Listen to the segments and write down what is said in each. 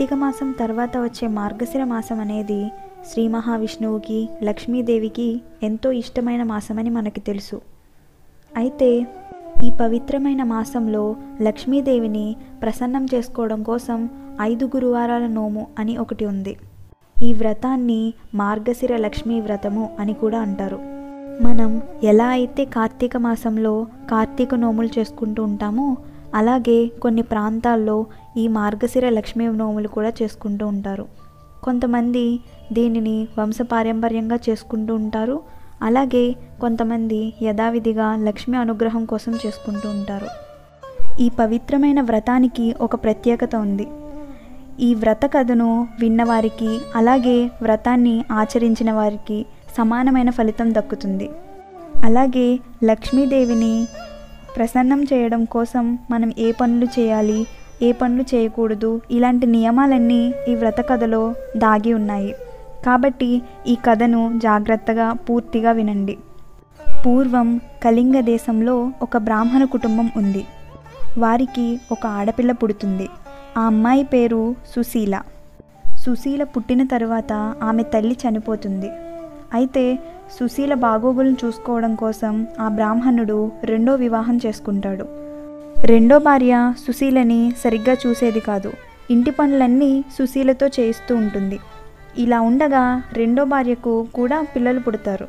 కార్తీక మాసం తర్వాత వచ్చే మార్గశిర మాసం అనేది శ్రీ మహావిష్ణువుకి లక్ష్మీదేవికి ఎంతో ఇష్టమైన మాసమని మనకి తెలుసు అయితే ఈ పవిత్రమైన మాసంలో లక్ష్మీదేవిని ప్రసన్నం చేసుకోవడం కోసం ఐదు గురువారాల నోము అని ఒకటి ఉంది ఈ వ్రతాన్ని మార్గశిర లక్ష్మీ వ్రతము అని కూడా అంటారు మనం ఎలా అయితే కార్తీక మాసంలో కార్తీక నోములు చేసుకుంటూ ఉంటామో అలాగే కొన్ని ప్రాంతాల్లో ఈ మార్గశిర లక్ష్మీ నోములు కూడా చేసుకుంటూ ఉంటారు కొంతమంది దీనిని వంశపారంపర్యంగా చేసుకుంటూ ఉంటారు అలాగే కొంతమంది యథావిధిగా లక్ష్మీ అనుగ్రహం కోసం చేసుకుంటూ ఉంటారు ఈ పవిత్రమైన వ్రతానికి ఒక ప్రత్యేకత ఉంది ఈ వ్రత కథను విన్నవారికి అలాగే వ్రతాన్ని ఆచరించిన వారికి సమానమైన ఫలితం దక్కుతుంది అలాగే లక్ష్మీదేవిని ప్రసన్నం చేయడం కోసం మనం ఏ పనులు చేయాలి ఏ పనులు చేయకూడదు ఇలాంటి నియమాలన్నీ ఈ వ్రత కథలో దాగి ఉన్నాయి కాబట్టి ఈ కథను జాగ్రత్తగా పూర్తిగా వినండి పూర్వం కళింగ దేశంలో ఒక బ్రాహ్మణ కుటుంబం ఉంది వారికి ఒక ఆడపిల్ల పుడుతుంది ఆ అమ్మాయి పేరు సుశీల సుశీల పుట్టిన తర్వాత ఆమె తల్లి చనిపోతుంది అయితే సుశీల బాగోగులను చూసుకోవడం కోసం ఆ బ్రాహ్మణుడు రెండో వివాహం చేసుకుంటాడు రెండో భార్య సుశీలని సరిగ్గా చూసేది కాదు ఇంటి పనులన్నీ సుశీలతో చేయిస్తూ ఉంటుంది ఇలా ఉండగా రెండో భార్యకు కూడా పిల్లలు పుడతారు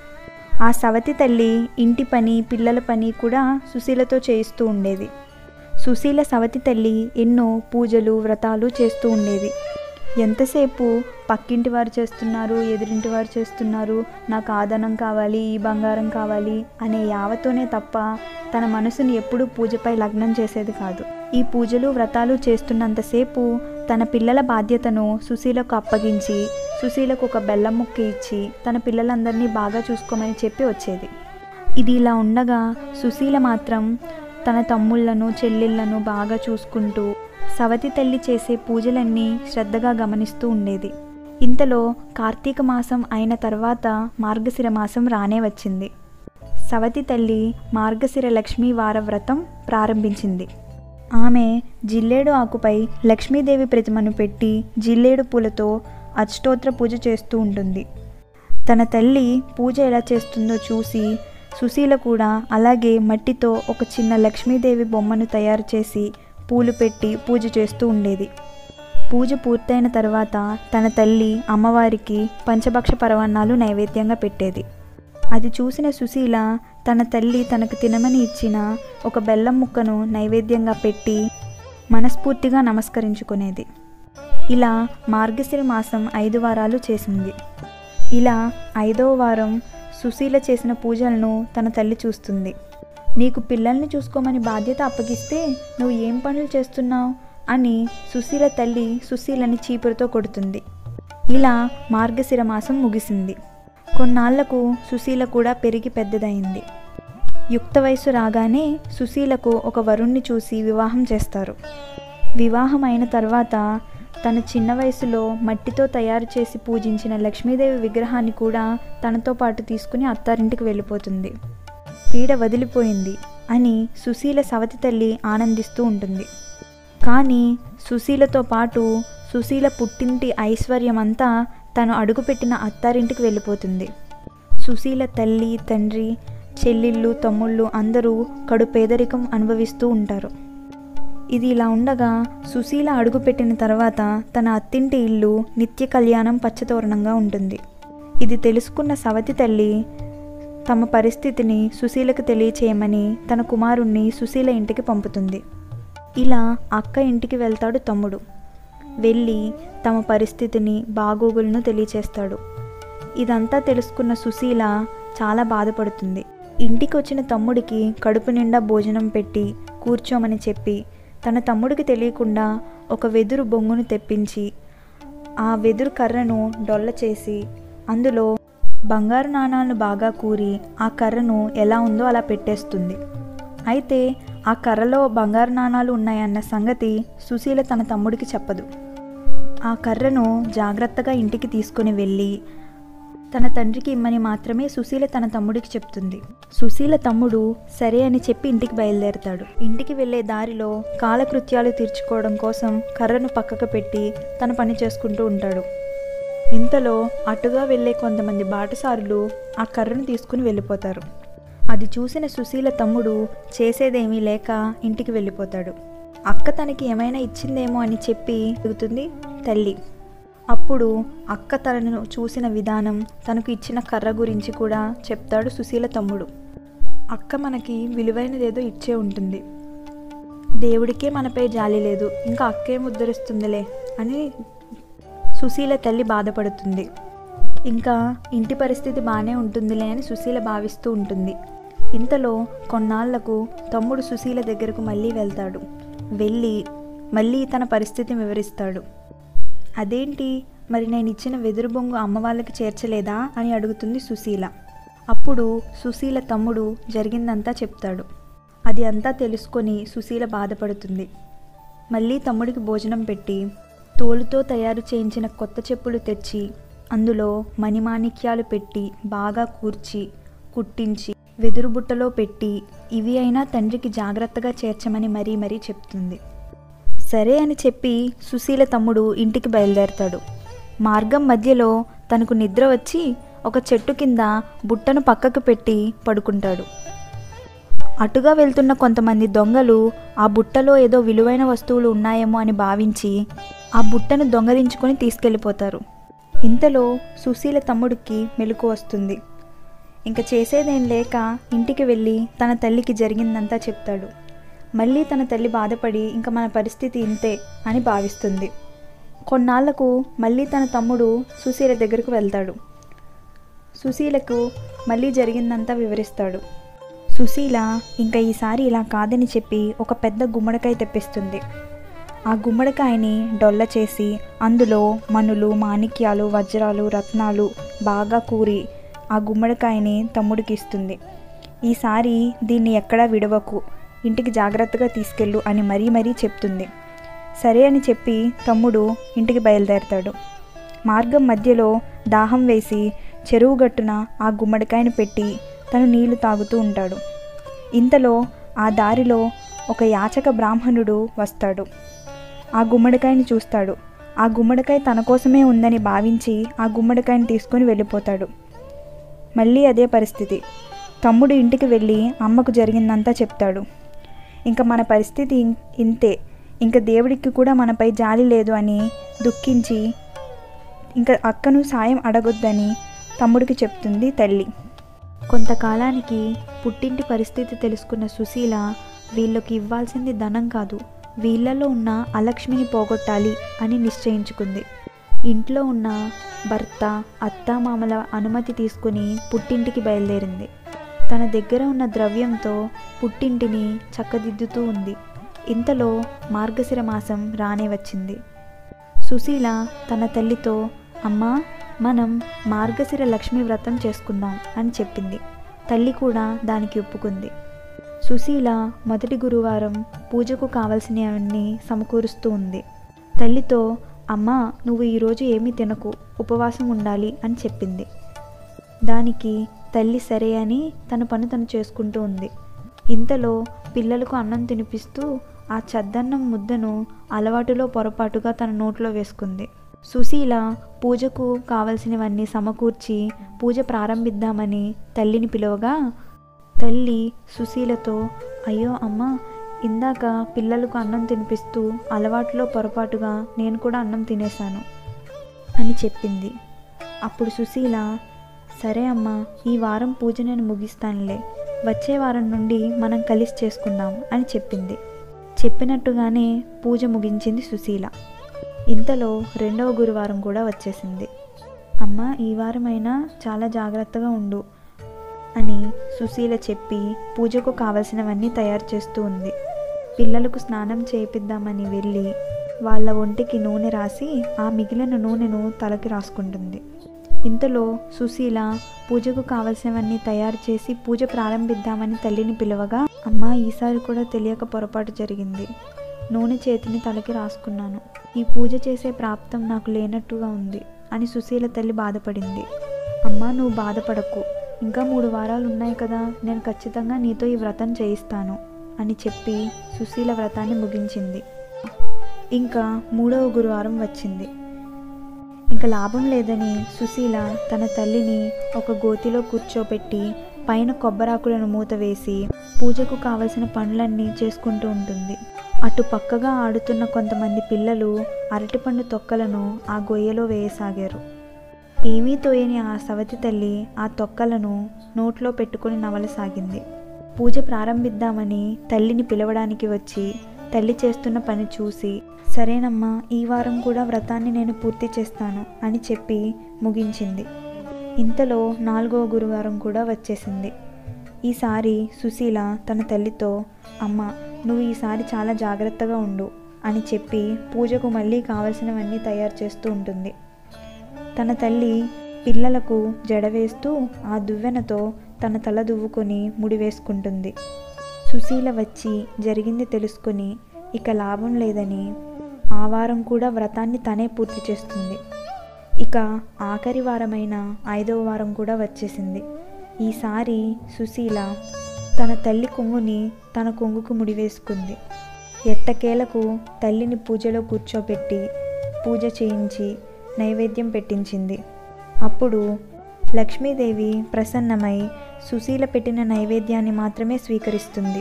ఆ సవతి తల్లి ఇంటి పని పిల్లల పని కూడా సుశీలతో చేయిస్తూ ఉండేది సుశీల సవతి తల్లి ఎన్నో పూజలు వ్రతాలు చేస్తూ ఉండేది ఎంతసేపు పక్కింటి వారు చేస్తున్నారు ఎదురింటి వారు చేస్తున్నారు నాకు ఆదనం కావాలి ఈ బంగారం కావాలి అనే యావతోనే తప్ప తన మనసుని ఎప్పుడూ పూజపై లగ్నం చేసేది కాదు ఈ పూజలు వ్రతాలు చేస్తున్నంతసేపు తన పిల్లల బాధ్యతను సుశీలకు అప్పగించి సుశీలకు ఒక బెల్లం ముక్క ఇచ్చి తన పిల్లలందరినీ బాగా చూసుకోమని చెప్పి వచ్చేది ఇది ఇలా ఉండగా సుశీల మాత్రం తన తమ్ముళ్లను చెల్లెళ్లను బాగా చూసుకుంటూ సవతి తల్లి చేసే పూజలన్నీ శ్రద్ధగా గమనిస్తూ ఉండేది ఇంతలో కార్తీక మాసం అయిన తర్వాత మార్గశిర మాసం రానే వచ్చింది సవతి తల్లి మార్గశిర లక్ష్మీ వార వ్రతం ప్రారంభించింది ఆమె జిల్లేడు ఆకుపై లక్ష్మీదేవి ప్రతిమను పెట్టి జిల్లేడు పూలతో అష్టోత్ర పూజ చేస్తూ ఉంటుంది తన తల్లి పూజ ఎలా చేస్తుందో చూసి సుశీల కూడా అలాగే మట్టితో ఒక చిన్న లక్ష్మీదేవి బొమ్మను తయారు చేసి పూలు పెట్టి పూజ చేస్తూ ఉండేది పూజ పూర్తయిన తర్వాత తన తల్లి అమ్మవారికి పంచభక్ష పరవన్నాలు నైవేద్యంగా పెట్టేది అది చూసిన సుశీల తన తల్లి తనకు తినమని ఇచ్చిన ఒక బెల్లం ముక్కను నైవేద్యంగా పెట్టి మనస్ఫూర్తిగా నమస్కరించుకునేది ఇలా మార్గశిర మాసం ఐదు వారాలు చేసింది ఇలా ఐదవ వారం సుశీల చేసిన పూజలను తన తల్లి చూస్తుంది నీకు పిల్లల్ని చూసుకోమని బాధ్యత అప్పగిస్తే నువ్వు ఏం పనులు చేస్తున్నావు అని సుశీల తల్లి సుశీలని చీపురుతో కొడుతుంది ఇలా మార్గశిర మాసం ముగిసింది కొన్నాళ్లకు సుశీల కూడా పెరిగి పెద్దదైంది యుక్త వయసు రాగానే సుశీలకు ఒక వరుణ్ణి చూసి వివాహం చేస్తారు వివాహం అయిన తర్వాత తన చిన్న వయసులో మట్టితో తయారు చేసి పూజించిన లక్ష్మీదేవి విగ్రహాన్ని కూడా తనతో పాటు తీసుకుని అత్తారింటికి వెళ్ళిపోతుంది పీడ వదిలిపోయింది అని సుశీల సవతి తల్లి ఆనందిస్తూ ఉంటుంది కానీ సుశీలతో పాటు సుశీల పుట్టింటి ఐశ్వర్యం అంతా తను అడుగుపెట్టిన అత్తారింటికి వెళ్ళిపోతుంది సుశీల తల్లి తండ్రి చెల్లిళ్ళు తమ్ముళ్ళు అందరూ కడు పేదరికం అనుభవిస్తూ ఉంటారు ఇది ఇలా ఉండగా సుశీల అడుగుపెట్టిన తర్వాత తన అత్తింటి ఇల్లు నిత్య కళ్యాణం పచ్చతోరణంగా ఉంటుంది ఇది తెలుసుకున్న సవతి తల్లి తమ పరిస్థితిని సుశీలకు తెలియచేయమని తన కుమారుణ్ణి సుశీల ఇంటికి పంపుతుంది ఇలా అక్క ఇంటికి వెళ్తాడు తమ్ముడు వెళ్ళి తమ పరిస్థితిని బాగోగులను తెలియచేస్తాడు ఇదంతా తెలుసుకున్న సుశీల చాలా బాధపడుతుంది ఇంటికి వచ్చిన తమ్ముడికి కడుపు నిండా భోజనం పెట్టి కూర్చోమని చెప్పి తన తమ్ముడికి తెలియకుండా ఒక వెదురు బొంగును తెప్పించి ఆ వెదురు కర్రను డొల్ల చేసి అందులో బంగారు నాణాలను బాగా కూరి ఆ కర్రను ఎలా ఉందో అలా పెట్టేస్తుంది అయితే ఆ కర్రలో బంగారు నాణాలు ఉన్నాయన్న సంగతి సుశీల తన తమ్ముడికి చెప్పదు ఆ కర్రను జాగ్రత్తగా ఇంటికి తీసుకుని వెళ్ళి తన తండ్రికి ఇమ్మని మాత్రమే సుశీల తన తమ్ముడికి చెప్తుంది సుశీల తమ్ముడు సరే అని చెప్పి ఇంటికి బయలుదేరతాడు ఇంటికి వెళ్లే దారిలో కాలకృత్యాలు తీర్చుకోవడం కోసం కర్రను పక్కకు పెట్టి తన పని చేసుకుంటూ ఉంటాడు ఇంతలో అటుగా వెళ్లే కొంతమంది బాటసారులు ఆ కర్రను తీసుకుని వెళ్ళిపోతారు అది చూసిన సుశీల తమ్ముడు చేసేదేమీ లేక ఇంటికి వెళ్ళిపోతాడు అక్క తనకి ఏమైనా ఇచ్చిందేమో అని చెప్పి అడుగుతుంది తల్లి అప్పుడు అక్క తనను చూసిన విధానం తనకు ఇచ్చిన కర్ర గురించి కూడా చెప్తాడు సుశీల తమ్ముడు అక్క మనకి విలువైనదేదో ఇచ్చే ఉంటుంది దేవుడికే మనపై జాలి లేదు ఇంకా అక్కేం ఉద్ధరిస్తుందిలే అని సుశీల తల్లి బాధపడుతుంది ఇంకా ఇంటి పరిస్థితి బాగానే ఉంటుందిలే అని సుశీల భావిస్తూ ఉంటుంది ఇంతలో కొన్నాళ్లకు తమ్ముడు సుశీల దగ్గరకు మళ్ళీ వెళ్తాడు వెళ్ళి మళ్ళీ తన పరిస్థితిని వివరిస్తాడు అదేంటి మరి నేను ఇచ్చిన వెదురు బొంగు అమ్మ వాళ్ళకి చేర్చలేదా అని అడుగుతుంది సుశీల అప్పుడు సుశీల తమ్ముడు జరిగిందంతా చెప్తాడు అది అంతా తెలుసుకొని సుశీల బాధపడుతుంది మళ్ళీ తమ్ముడికి భోజనం పెట్టి తోలుతో తయారు చేయించిన కొత్త చెప్పులు తెచ్చి అందులో మణిమాణిక్యాలు పెట్టి బాగా కూర్చి కుట్టించి వెదురు బుట్టలో పెట్టి ఇవి అయినా తండ్రికి జాగ్రత్తగా చేర్చమని మరీ మరీ చెప్తుంది సరే అని చెప్పి సుశీల తమ్ముడు ఇంటికి బయలుదేరతాడు మార్గం మధ్యలో తనకు నిద్ర వచ్చి ఒక చెట్టు కింద బుట్టను పక్కకు పెట్టి పడుకుంటాడు అటుగా వెళ్తున్న కొంతమంది దొంగలు ఆ బుట్టలో ఏదో విలువైన వస్తువులు ఉన్నాయేమో అని భావించి ఆ బుట్టను దొంగలించుకొని తీసుకెళ్ళిపోతారు ఇంతలో సుశీల తమ్ముడికి మెలకు వస్తుంది ఇంకా చేసేదేం లేక ఇంటికి వెళ్ళి తన తల్లికి జరిగిందంతా చెప్తాడు మళ్ళీ తన తల్లి బాధపడి ఇంకా మన పరిస్థితి ఇంతే అని భావిస్తుంది కొన్నాళ్లకు మళ్ళీ తన తమ్ముడు సుశీల దగ్గరకు వెళ్తాడు సుశీలకు మళ్ళీ జరిగిందంతా వివరిస్తాడు సుశీల ఇంకా ఈసారి ఇలా కాదని చెప్పి ఒక పెద్ద గుమ్మడికాయ తెప్పిస్తుంది ఆ గుమ్మడికాయని డొల్ల చేసి అందులో మనులు మాణిక్యాలు వజ్రాలు రత్నాలు బాగా కూరి ఆ గుమ్మడికాయని తమ్ముడికి ఇస్తుంది ఈసారి దీన్ని ఎక్కడా విడవకు ఇంటికి జాగ్రత్తగా తీసుకెళ్ళు అని మరీ మరీ చెప్తుంది సరే అని చెప్పి తమ్ముడు ఇంటికి బయలుదేరతాడు మార్గం మధ్యలో దాహం వేసి చెరువు గట్టున ఆ గుమ్మడికాయని పెట్టి తను నీళ్లు తాగుతూ ఉంటాడు ఇంతలో ఆ దారిలో ఒక యాచక బ్రాహ్మణుడు వస్తాడు ఆ గుమ్మడికాయని చూస్తాడు ఆ గుమ్మడికాయ తన కోసమే ఉందని భావించి ఆ గుమ్మడికాయని తీసుకొని వెళ్ళిపోతాడు మళ్ళీ అదే పరిస్థితి తమ్ముడు ఇంటికి వెళ్ళి అమ్మకు జరిగిందంతా చెప్తాడు ఇంకా మన పరిస్థితి ఇం- ఇంతే ఇంకా దేవుడికి కూడా మనపై జాలి లేదు అని దుఃఖించి ఇంకా అక్కను సాయం అడగొద్దని తమ్ముడికి చెప్తుంది తల్లి కొంతకాలానికి పుట్టింటి పరిస్థితి తెలుసుకున్న సుశీల వీళ్ళకి ఇవ్వాల్సింది ధనం కాదు వీళ్ళలో ఉన్న అలక్ష్మిని పోగొట్టాలి అని నిశ్చయించుకుంది ఇంట్లో ఉన్న భర్త అత్తామామల అనుమతి తీసుకుని పుట్టింటికి బయలుదేరింది తన దగ్గర ఉన్న ద్రవ్యంతో పుట్టింటిని చక్కదిద్దుతూ ఉంది ఇంతలో మార్గశిర మాసం రానే వచ్చింది సుశీల తన తల్లితో అమ్మా మనం మార్గశిర లక్ష్మీ వ్రతం చేసుకుందాం అని చెప్పింది తల్లి కూడా దానికి ఒప్పుకుంది సుశీల మొదటి గురువారం పూజకు కావలసినవన్నీ సమకూరుస్తూ ఉంది తల్లితో అమ్మా నువ్వు ఈరోజు ఏమీ తినకు ఉపవాసం ఉండాలి అని చెప్పింది దానికి తల్లి సరే అని తన పని తను చేసుకుంటూ ఉంది ఇంతలో పిల్లలకు అన్నం తినిపిస్తూ ఆ చద్దన్నం ముద్దను అలవాటులో పొరపాటుగా తన నోట్లో వేసుకుంది సుశీల పూజకు కావలసినవన్నీ సమకూర్చి పూజ ప్రారంభిద్దామని తల్లిని పిలవగా తల్లి సుశీలతో అయ్యో అమ్మ ఇందాక పిల్లలకు అన్నం తినిపిస్తూ అలవాటులో పొరపాటుగా నేను కూడా అన్నం తినేశాను అని చెప్పింది అప్పుడు సుశీల సరే అమ్మా ఈ వారం పూజ నేను ముగిస్తానులే వచ్చే వారం నుండి మనం కలిసి చేసుకుందాం అని చెప్పింది చెప్పినట్టుగానే పూజ ముగించింది సుశీల ఇంతలో రెండవ గురువారం కూడా వచ్చేసింది అమ్మ ఈ వారమైనా చాలా జాగ్రత్తగా ఉండు అని సుశీల చెప్పి పూజకు కావలసినవన్నీ తయారు చేస్తూ ఉంది పిల్లలకు స్నానం చేయిద్దామని వెళ్ళి వాళ్ళ ఒంటికి నూనె రాసి ఆ మిగిలిన నూనెను తలకి రాసుకుంటుంది ఇంతలో సుశీల పూజకు కావలసినవన్నీ తయారు చేసి పూజ ప్రారంభిద్దామని తల్లిని పిలవగా అమ్మా ఈసారి కూడా తెలియక పొరపాటు జరిగింది నూనె చేతిని తలకి రాసుకున్నాను ఈ పూజ చేసే ప్రాప్తం నాకు లేనట్టుగా ఉంది అని సుశీల తల్లి బాధపడింది అమ్మా నువ్వు బాధపడకు ఇంకా మూడు వారాలు ఉన్నాయి కదా నేను ఖచ్చితంగా నీతో ఈ వ్రతం చేయిస్తాను అని చెప్పి సుశీల వ్రతాన్ని ముగించింది ఇంకా మూడవ గురువారం వచ్చింది ఇంకా లాభం లేదని సుశీల తన తల్లిని ఒక గోతిలో కూర్చోబెట్టి పైన కొబ్బరాకులను మూత వేసి పూజకు కావలసిన పనులన్నీ చేసుకుంటూ ఉంటుంది అటు పక్కగా ఆడుతున్న కొంతమంది పిల్లలు అరటిపండు తొక్కలను ఆ గొయ్యలో వేయసాగారు ఏమీ తోయని ఆ సవతి తల్లి ఆ తొక్కలను నోట్లో పెట్టుకుని నవలసాగింది పూజ ప్రారంభిద్దామని తల్లిని పిలవడానికి వచ్చి తల్లి చేస్తున్న పని చూసి సరేనమ్మా ఈ వారం కూడా వ్రతాన్ని నేను పూర్తి చేస్తాను అని చెప్పి ముగించింది ఇంతలో నాలుగవ గురువారం కూడా వచ్చేసింది ఈసారి సుశీల తన తల్లితో అమ్మ నువ్వు ఈసారి చాలా జాగ్రత్తగా ఉండు అని చెప్పి పూజకు మళ్ళీ కావలసినవన్నీ తయారు చేస్తూ ఉంటుంది తన తల్లి పిల్లలకు జడవేస్తూ ఆ దువ్వెనతో తన తల దువ్వుకొని ముడి వేసుకుంటుంది సుశీల వచ్చి జరిగింది తెలుసుకొని ఇక లాభం లేదని ఆ వారం కూడా వ్రతాన్ని తనే పూర్తి చేస్తుంది ఇక ఆఖరి వారమైన ఐదవ వారం కూడా వచ్చేసింది ఈసారి సుశీల తన తల్లి కొంగుని తన కొంగుకు ముడివేసుకుంది ఎట్టకేలకు తల్లిని పూజలో కూర్చోబెట్టి పూజ చేయించి నైవేద్యం పెట్టించింది అప్పుడు లక్ష్మీదేవి ప్రసన్నమై సుశీల పెట్టిన నైవేద్యాన్ని మాత్రమే స్వీకరిస్తుంది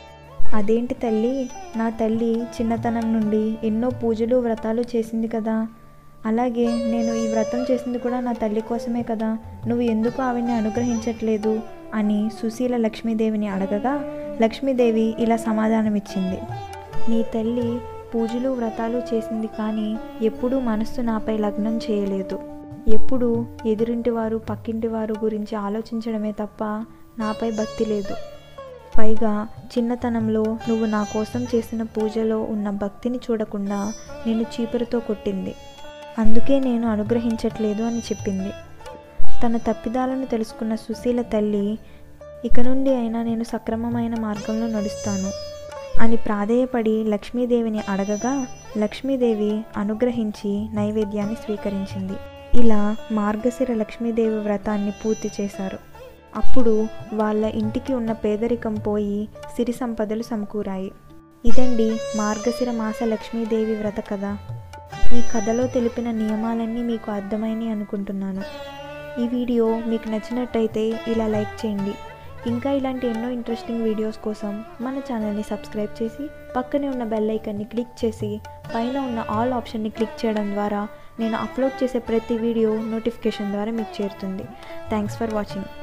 అదేంటి తల్లి నా తల్లి చిన్నతనం నుండి ఎన్నో పూజలు వ్రతాలు చేసింది కదా అలాగే నేను ఈ వ్రతం చేసింది కూడా నా తల్లి కోసమే కదా నువ్వు ఎందుకు ఆవిడ్ని అనుగ్రహించట్లేదు అని సుశీల లక్ష్మీదేవిని అడగగా లక్ష్మీదేవి ఇలా సమాధానమిచ్చింది నీ తల్లి పూజలు వ్రతాలు చేసింది కానీ ఎప్పుడూ మనస్సు నాపై లగ్నం చేయలేదు ఎప్పుడూ ఎదురింటి వారు పక్కింటి వారు గురించి ఆలోచించడమే తప్ప నాపై భక్తి లేదు పైగా చిన్నతనంలో నువ్వు నా కోసం చేసిన పూజలో ఉన్న భక్తిని చూడకుండా నేను చీపురుతో కొట్టింది అందుకే నేను అనుగ్రహించట్లేదు అని చెప్పింది తన తప్పిదాలను తెలుసుకున్న సుశీల తల్లి ఇక నుండి అయినా నేను సక్రమమైన మార్గంలో నడుస్తాను అని ప్రాధేయపడి లక్ష్మీదేవిని అడగగా లక్ష్మీదేవి అనుగ్రహించి నైవేద్యాన్ని స్వీకరించింది ఇలా మార్గశిర లక్ష్మీదేవి వ్రతాన్ని పూర్తి చేశారు అప్పుడు వాళ్ళ ఇంటికి ఉన్న పేదరికం పోయి సిరి సంపదలు సమకూరాయి ఇదండి మార్గశిర మాస లక్ష్మీదేవి వ్రత కథ ఈ కథలో తెలిపిన నియమాలన్నీ మీకు అర్థమైనవి అనుకుంటున్నాను ఈ వీడియో మీకు నచ్చినట్టయితే ఇలా లైక్ చేయండి ఇంకా ఇలాంటి ఎన్నో ఇంట్రెస్టింగ్ వీడియోస్ కోసం మన ఛానల్ని సబ్స్క్రైబ్ చేసి పక్కనే ఉన్న బెల్ ఐకన్ని క్లిక్ చేసి పైన ఉన్న ఆల్ ఆప్షన్ని క్లిక్ చేయడం ద్వారా నేను అప్లోడ్ చేసే ప్రతి వీడియో నోటిఫికేషన్ ద్వారా మీకు చేరుతుంది థ్యాంక్స్ ఫర్ వాచింగ్